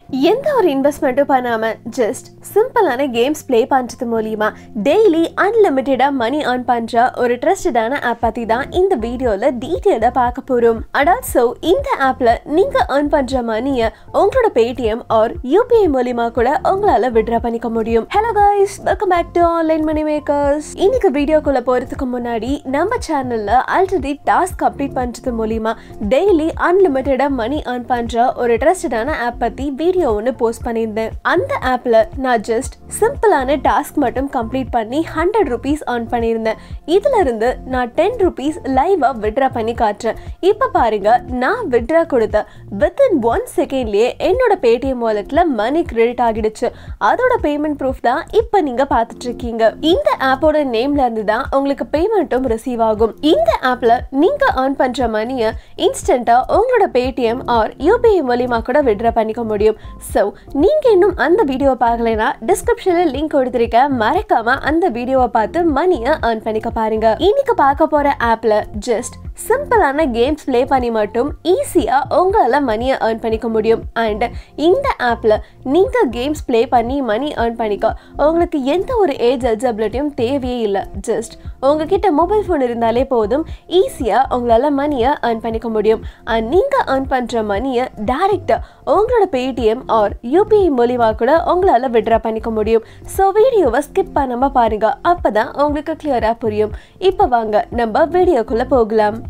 எந்த ஒரு இன்வெஸ்ட்மெண்ட்டும் பண்ணாம ஜஸ்ட் சிம்பிளான கேம்ஸ் ப்ளே பண்றது மூலியமா டெய்லி அன்லிமிட்டடா மணி earn பண்ற ஒரு ட்ரஸ்டடான ஆப் பத்தி தான் இந்த வீடியோல டீட்டெயிலாக பார்க்க போறோம் அண்ட் ஆல்சோ இந்த ஆப்ல நீங்க earn பண்ற மணியை உங்களோட பேடிஎம் ஆர் யூபிஐ மூலியமா கூட உங்களால விட்ரா பண்ணிக்க முடியும் hello guys welcome back to online money makers இன்னைக்கு வீடியோக்குள்ள போறதுக்கு முன்னாடி நம்ம சேனல்ல ஆல்ரெடி டாஸ்க் கம்ப்ளீட் பண்றது மூலியமா டெய்லி அன்லிமிட்டடா மணி earn பண்ற ஒரு ட்ரஸ்டடான ஆப் பத்தி வீடியோ ஒன்று போஸ்ட் பண்ணியிருந்தேன் அந்த ஆப்ல நான் ஜஸ்ட் சிம்பிளான டாஸ்க் மட்டும் கம்ப்ளீட் பண்ணி ஹண்ட்ரட் ருபீஸ் earn பண்ணியிருந்தேன் இதுல இருந்து நான் டென் ருபீஸ் லைவா விட்ரா பண்ணி காட்டுறேன் இப்ப பாருங்க நான் விட்ரா கொடுத்த வித்தின் ஒன் செகண்ட்லயே என்னோட பேடிஎம் வாலெட்ல மணி கிரெடிட் ஆகிடுச்சு அதோட பேமெண்ட் ப்ரூஃப் தான் இப்ப நீங்க பார்த்துட்டு இருக்கீங்க இந்த ஆப்போட நேம்ல இருந்து தான் உங்களுக்கு பேமெண்ட்டும் ரிசீவ் ஆகும் இந்த ஆப்ல நீங்க earn பண்ற மணியை இன்ஸ்டன்டா உங்களோட பேடிஎம் ஆர் யூபிஐ மூலியமா கூட விட்ரா பண்ணிக்க முடியும் ஸோ நீங்க இன்னும் அந்த வீடியோவை பார்க்கலைன்னா டிஸ்கிரிப்ஷன்ல லிங்க் கொடுத்துருக்கேன் மறக்காம அந்த வீடியோவை பார்த்து மணியை earn பண்ணிக்க பாருங்க இன்னைக்கு பார்க்க போற ஆப்ல ஜஸ்ட் சிம்பிளான கேம்ஸ் ப்ளே பண்ணி மட்டும் ஈஸியா உங்களால மணியை earn பண்ணிக்க முடியும் அண்ட் இந்த ஆப்ல நீங்க கேம்ஸ் ப்ளே பண்ணி மணி earn பண்ணிக்க உங்களுக்கு எந்த ஒரு ஏஜ் எலிஜிபிலிட்டியும் தேவையே இல்லை ஜஸ்ட் உங்ககிட்ட மொபைல் ஃபோன் இருந்தாலே போதும் ஈஸியா உங்களால மணியை earn பண்ணிக்க முடியும் அண்ட் நீங்க earn பண்ற மணியை டைரக்டா உங்களோட பேடிஎம் ஆர் யூபிஐ மூலியமா கூட உங்களால விட்ரா பண்ணிக்க முடியும் ஸோ வீடியோவை ஸ்கிப் பண்ணாம பாருங்க அப்பதான் உங்களுக்கு கிளியரா புரியும் இப்போ வாங்க நம்ம வீடியோக்குள்ள போகலாம்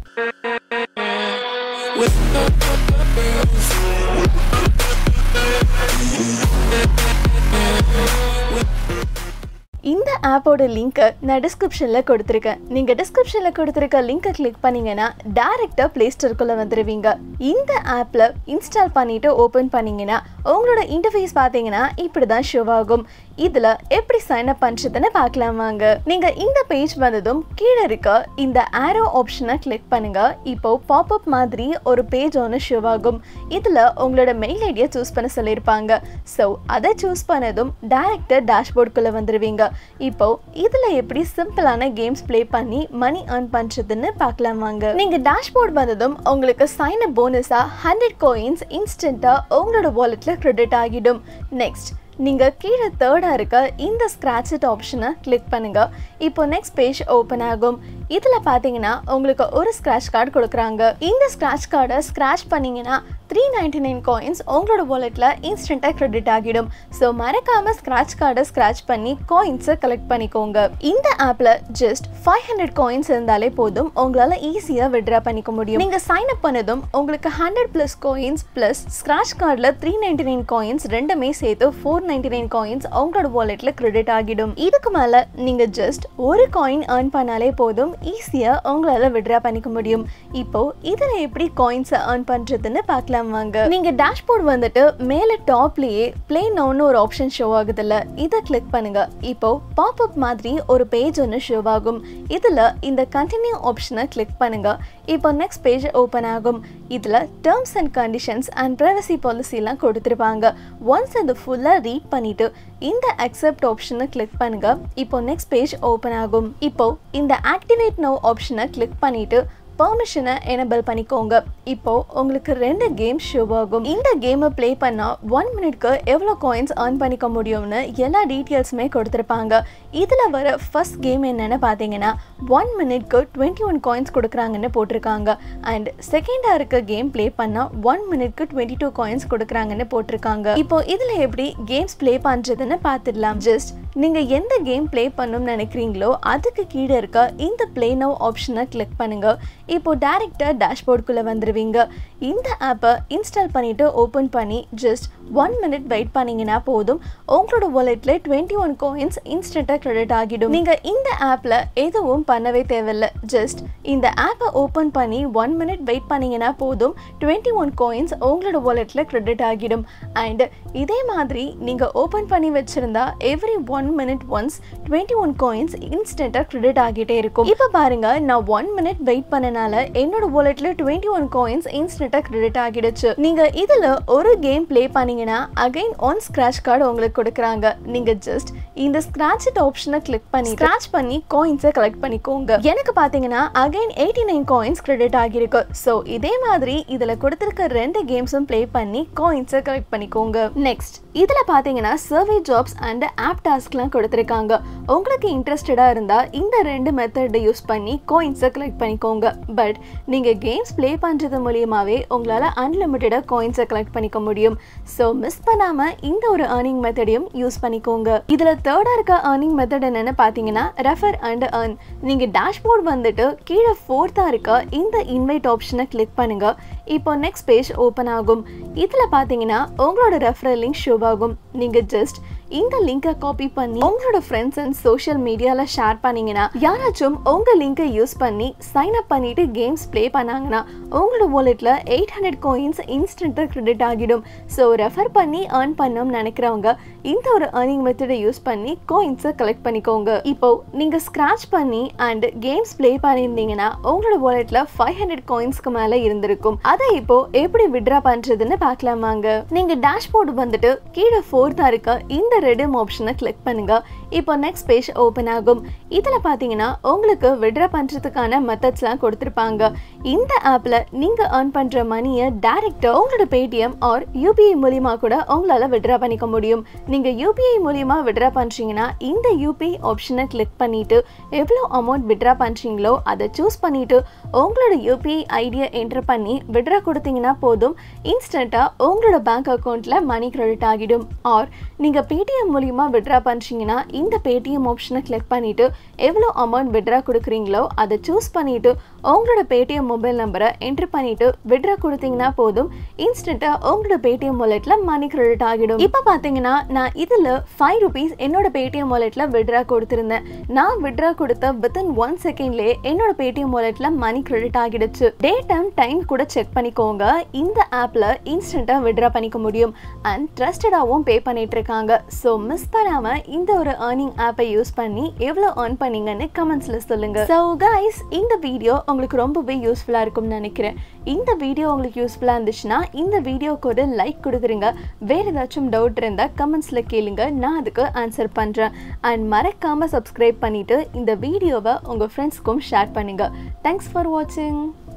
இந்த ஆப்போட லிங்க்கை நான் டிஸ்கிரிப்ஷனில் கொடுத்துருக்கேன் நீங்கள் டிஸ்கிரிப்ஷனில் கொடுத்துருக்க லிங்கை கிளிக் பண்ணீங்கன்னா டேரெக்டாக ப்ளே ஸ்டோருக்குள்ளே வந்துடுவீங்க இந்த ஆப்பில் இன்ஸ்டால் பண்ணிவிட்டு ஓப்பன் பண்ணீங்கன்னா உங்களோட இன்டர்ஃபேஸ் பார்த்தீங்கன்னா இப்படி தான் ஷோ ஆகும் இதில் எப்படி சைன் அப் பண்ணுறதுன்னு பார்க்கலாம் வாங்க நீங்கள் இந்த பேஜ் வந்ததும் கீழே இருக்க இந்த ஆரோ ஆப்ஷனை கிளிக் பண்ணுங்க இப்போ பாப்அப் மாதிரி ஒரு பேஜ் ஒன்று ஷோ ஆகும் இதில் உங்களோட மெயில் ஐடியை சூஸ் பண்ண சொல்லியிருப்பாங்க ஸோ அதை சூஸ் பண்ணதும் டேரக்டர் டேஷ்போர்டுக்குள்ளே வந்துடுவீங்க இப்போ இதுல எப்படி சிம்பிளான கேம்ஸ் ப்ளே பண்ணி மணி earn பண்றதுன்னு பார்க்கலாம் வாங்க நீங்க டேஷ்போர்ட் வந்ததும் உங்களுக்கு சைன் அப் போனஸா ஹண்ட்ரட் கோயின்ஸ் இன்ஸ்டன்ட்டா உங்களோட வாலெட்ல கிரெடிட் ஆகிடும் நெக்ஸ்ட் நீங்க கீழே தேர்டா இருக்க இந்த ஸ்கிராட்ச் இட் ஆப்ஷனை கிளிக் பண்ணுங்க இப்போ நெக்ஸ்ட் பேஜ் ஓப்பன் ஆகும் இதுல பாத்தீங்கன்னா உங்களுக்கு ஒரு ஸ்கிராட்ச் கார்டு கொடுக்குறாங்க இந்த ஸ்கிராட்ச் கார்டை ஸ்கிராட்ச் பண்ணீங்கன்னா த்ரீ நைன்டி நைன் காயின்ஸ் உங்களோட வாலெட்ல இன்ஸ்டன்ட்டாக கிரெடிட் ஆகிடும் ஸோ மறக்காம ஸ்கிராட்ச் கார்டை ஸ்கிராட்ச் பண்ணி காயின்ஸை கலெக்ட் பண்ணிக்கோங்க இந்த ஆப்ல ஜஸ்ட் ஃபைவ் ஹண்ட்ரட் காயின்ஸ் இருந்தாலே போதும் உங்களால ஈஸியாக விட்ரா பண்ணிக்க முடியும் நீங்க சைன் அப் பண்ணதும் உங்களுக்கு hundred plus coins plus scratch கார்டில் த்ரீ நைன்டி நைன் காயின்ஸ் ரெண்டுமே சேர்த்து ஃபோர் நைன்டி நைன் காயின்ஸ் உங்களோட வாலெட்ல கிரெடிட் ஆகிடும் இதுக்கு மேல நீங்க ஜஸ்ட் ஒரு காயின் earn பண்ணாலே போதும் ஈஸியா உங்களால விட்ரா பண்ணிக்க முடியும் இப்போ இதுல எப்படி காயின்ஸை earn பண்றதுன்னு பார்க்கலாம் வாங்க நீங்க டேஷ்போர்ட் வந்துட்டு மேல டாப்லயே பிளே நவுன்னு ஒரு ஆப்ஷன் ஷோ ஆகுதுல்ல இதை கிளிக் பண்ணுங்க இப்போ பாப் அப் மாதிரி ஒரு பேஜ் ஒன்று ஷோ ஆகும் இதுல இந்த கண்டினியூ ஆப்ஷனை கிளிக் பண்ணுங்க இப்போ நெக்ஸ்ட் பேஜ் ஓப்பன் ஆகும் இதுல terms and conditions and privacy பாலிசிலாம் கொடுத்துருப்பாங்க ஒன்ஸ் அது ஃபுல்லாக ரீட் பண்ணிட்டு இந்த அக்செப்ட் ஆப்ஷனை கிளிக் பண்ணுங்க இப்போ நெக்ஸ்ட் பேஜ் ஓப்பன் ஆகும் இப்போ இந்த ஆக்டிவேட் நவ் ஆப்ஷனை கிளிக் பண்ணிட்டு பர்மிஷனை எனபிள் பண்ணிக்கோங்க இப்போ உங்களுக்கு ரெண்டு கேம் ஷோ ஆகும் இந்த கேமை ப்ளே பண்ணால் ஒன் மினிட்க்கு எவ்வளோ காயின்ஸ் earn பண்ணிக்க முடியும்னு எல்லா டீட்டெயில்ஸுமே கொடுத்துருப்பாங்க இதில் வர ஃபர்ஸ்ட் கேம் என்னன்னு பார்த்தீங்கன்னா ஒன் மினிட்க்கு டுவெண்ட்டி ஒன் காயின்ஸ் கொடுக்குறாங்கன்னு போட்டிருக்காங்க அண்ட் செகண்டாக இருக்க கேம் ப்ளே பண்ணால் ஒன் மினிட்க்கு டுவெண்ட்டி டூ காயின்ஸ் கொடுக்குறாங்கன்னு போட்டிருக்காங்க இப்போ இதில் எப்படி கேம்ஸ் ப்ளே பண்ணுறதுன்னு பார்த்துடலாம் ஜஸ்ட் நீங்கள் எந்த கேம் ப்ளே பண்ணணும்னு நினைக்கிறீங்களோ அதுக்கு கீழே இருக்க இந்த ப்ளே நவ் ஆப்ஷனை கிளிக் பண்ணுங்க இப்போ டேரெக்டாக டேஷ்போர்டுக்குள்ளே வந்துடுவீங்க இந்த ஆப்பை இன்ஸ்டால் பண்ணிவிட்டு ஓப்பன் பண்ணி ஜஸ்ட் ஒன் மினிட் வெயிட் பண்ணீங்கன்னா போதும் உங்களோட வாலெட்டில் டுவெண்ட்டி ஒன் காயின்ஸ் இன்ஸ்டண்ட்டாக கிரெடிட் ஆகிடும் நீங்கள் இந்த ஆப்பில் எதுவும் பண்ணவே தேவையில்லை ஜஸ்ட் இந்த ஆப்பை ஓப்பன் பண்ணி ஒன் மினிட் வெயிட் பண்ணீங்கன்னா போதும் டுவெண்ட்டி ஒன் காயின்ஸ் உங்களோட வாலெட்டில் கிரெடிட் ஆகிடும் அண்ட் இதே மாதிரி நீங்கள் ஓப்பன் பண்ணி வச்சுருந்தா every one one minute once twenty one coins இன்ஸ்டன்ட்டாக கிரெடிட் ஆகிட்டே இருக்கும் இப்போ பாருங்க நான் ஒன் மினிட் வெயிட் பண்ணனால என்னோட வாலெட்ல டுவெண்ட்டி ஒன் காயின்ஸ் இன்ஸ்டன்ட்டாக கிரெடிட் ஆகிடுச்சு நீங்க இதுல ஒரு கேம் ப்ளே பண்ணீங்கன்னா அகைன் ஒன் ஸ்கிராச் கார்டு உங்களுக்கு கொடுக்குறாங்க நீங்க ஜஸ்ட் இந்த ஸ்கிராட்ச் ஆப்ஷனை கிளிக் பண்ணி ஸ்கிராச் பண்ணி காயின்ஸை கலெக்ட் பண்ணிக்கோங்க எனக்கு பாத்தீங்கன்னா again eighty nine coins credit ஆகிருக்கு ஸோ இதே மாதிரி இதுல கொடுத்திருக்க ரெண்டு கேம்ஸும் ப்ளே பண்ணி காயின்ஸை கலெக்ட் பண்ணிக்கோங்க நெக்ஸ்ட் இதுல பாத்தீங்கன்னா சர்வே ஜாப்ஸ் அண்ட் ஆப் டாஸ்க்லாம் கொடுத்துருக்காங்க உங்களுக்கு இன்ட்ரெஸ்டடா இருந்தா இந்த ரெண்டு மெத்தடை யூஸ் பண்ணி காயின்ஸை கலெக்ட் பண்ணிக்கோங்க பட் நீங்க கேம்ஸ் ப்ளே பண்றது மூலியமாவே உங்களால அன்லிமிட்டடா காயின்ஸை கலெக்ட் பண்ணிக்க முடியும் ஸோ மிஸ் பண்ணாம இந்த ஒரு ஏர்னிங் மெத்தடையும் யூஸ் பண்ணிக்கோங்க இதுல தேர்டா இருக்க ஏர்னிங் மெத்தட் என்னன்னு பாத்தீங்கன்னா ரெஃபர் அண்ட் ஏர்ன் நீங்க டேஷ்போர்ட் வந்துட்டு கீழே ஃபோர்த்தா இருக்க இந்த இன்வைட் ஆப்ஷனை கிளிக் பண்ணுங்க இப்போ நெக்ஸ்ட் பேஜ் ஓப்பன் ஆகும் இதுல பாத்தீங்கன்னா உங்களோட ரெஃபரல் லிங்க் ஷோ ஆகும் நீங்க ஜஸ்ட் இந்த லிங்கை காப்பி பண்ணி உங்களோட ஃப்ரெண்ட்ஸ் அண்ட் சோஷியல் மீடியால ஷேர் பண்ணீங்கன்னா யாராச்சும் உங்க லிங்கை யூஸ் பண்ணி சைன் அப் பண்ணிட்டு கேம்ஸ் ப்ளே பண்ணாங்கன்னா உங்களோட வாலெட்ல எயிட் ஹண்ட்ரட் காயின்ஸ் இன்ஸ்டன்ட்டா கிரெடிட் ஆகிடும் ஸோ ரெஃபர் பண்ணி ஏர்ன் பண்ணணும்னு நினைக்கிறவங்க இந்த ஒரு ஏர்னிங் மெத்தடை யூஸ் பண்ணி காயின்ஸை கலெக்ட் பண்ணிக்கோங்க இப்போ நீங்க ஸ்கிராச் பண்ணி அண்ட் கேம்ஸ் ப்ளே பண்ணியிருந்தீங்கன்னா உங்களோட வாலெட்ல ஃபைவ் ஹண்ட்ரட் காயின்ஸ்க்கு மேல இருந்திருக்கும் அதை இப்போ எப்படி விட்ரா பண்றதுன்னு பார்க்கலாமாங்க நீங்க டேஷ்போர்டு வந்துட்டு கீழே ஃபோர்த்தா இருக்க இந்த ரெடிம் ஆப்ஷனை கிளிக் பண்ணுங்க இப்போ நெக்ஸ்ட் பேஜ் ஓப்பன் ஆகும் இதுல பாத்தீங்கன்னா உங்களுக்கு விட்ரா பண்றதுக்கான மெத்தட்ஸ்லாம் கொடுத்துருப்பாங்க இந்த ஆப்ல நீங்க ஏர்ன் பண்ற மணியை டைரக்டா உங்களோட பேடிஎம் ஆர் யூபிஐ மூலியமா கூட உங்களால விட்ரா பண்ணிக்க முடியும் நீங்க யூபிஐ மூலியமா விட்ரா பண்றீங்கன்னா இந்த யூபிஐ ஆப்ஷனை கிளிக் பண்ணிட்டு எவ்வளோ அமௌண்ட் விட்ரா பண்றீங்களோ அதை சூஸ் பண்ணிட்டு உங்களோட யூபிஐ ஐடியை என்டர் பண்ணி விட்ரா கொடுத்தீங்கன்னா போதும் இன்ஸ்டண்டா உங்களோட பேங்க் அக்கௌண்ட்ல மணி கிரெடிட் ஆகிடும் ஆர் நீங்க பேடிஎம் மூலியமா விட்ரா பண்றீங்கன்னா இந்த பேடிஎம் ஆப்ஷனை கிளிக் பண்ணிட்டு எவ்வளோ அமௌண்ட் விட்ரா கொடுக்குறீங்களோ அதை சூஸ் பண்ணிட்டு உங்களோட பேடிஎம் மொபைல் நம்பரை என்டர் பண்ணிட்டு விட்ரா கொடுத்தீங்கன்னா போதும் இன்ஸ்டன்ட்டா உங்களோட பேடிஎம் வாலெட்ல மணி கிரெடிட் ஆகிடும் இப்போ பாத்தீங்கன்னா நான் இதுல ஃபைவ் ருபீஸ் என்னோட பேடிஎம் வாலெட்ல விட்ரா கொடுத்திருந்தேன் நான் விட்ரா கொடுத்த வித்தின் ஒன் செகண்ட்லேயே என்னோட பேடிஎம் வாலெட்ல மணி கிரெடிட் ஆகிடுச்சு டேட் அண்ட் டைம் கூட செக் பண்ணிக்கோங்க இந்த ஆப்ல இன்ஸ்டன்ட்டா விட்ரா பண்ணிக்க முடியும் அண்ட் ட்ரஸ்டடாகவும் பே பண்ணிட்டு இருக்காங்க ஸோ மிஸ் பண்ணாம இந்த ஒரு ஏர்னிங் ஆப்பை யூஸ் பண்ணி எவ்வளோ ஏர்ன் பண்ணீங்கன்னு கமெண்ட்ஸ்ல சொல்லுங்க ஸோ கைஸ் இந்த வீடியோ உங்களுக்கு ரொம்பவே யூஸ்ஃபுல்லாக இருக்கும்னு நினைக்கிறேன் இந்த வீடியோ உங்களுக்கு யூஸ்ஃபுல்லாக இருந்துச்சுன்னா இந்த வீடியோக்கு ஒரு லைக் கொடுத்துருங்க வேற ஏதாச்சும் டவுட் இருந்தால் கமெண்ட்ஸில் கேளுங்க நான் அதுக்கு ஆன்சர் பண்ணுறேன் அண்ட் மறக்காமல் சப்ஸ்கிரைப் பண்ணிவிட்டு இந்த வீடியோவை உங்கள் ஃப்ரெண்ட்ஸ்க்கும் ஷேர் பண்ணுங்கள் தேங்க்ஸ் ஃபார் வாட்சிங்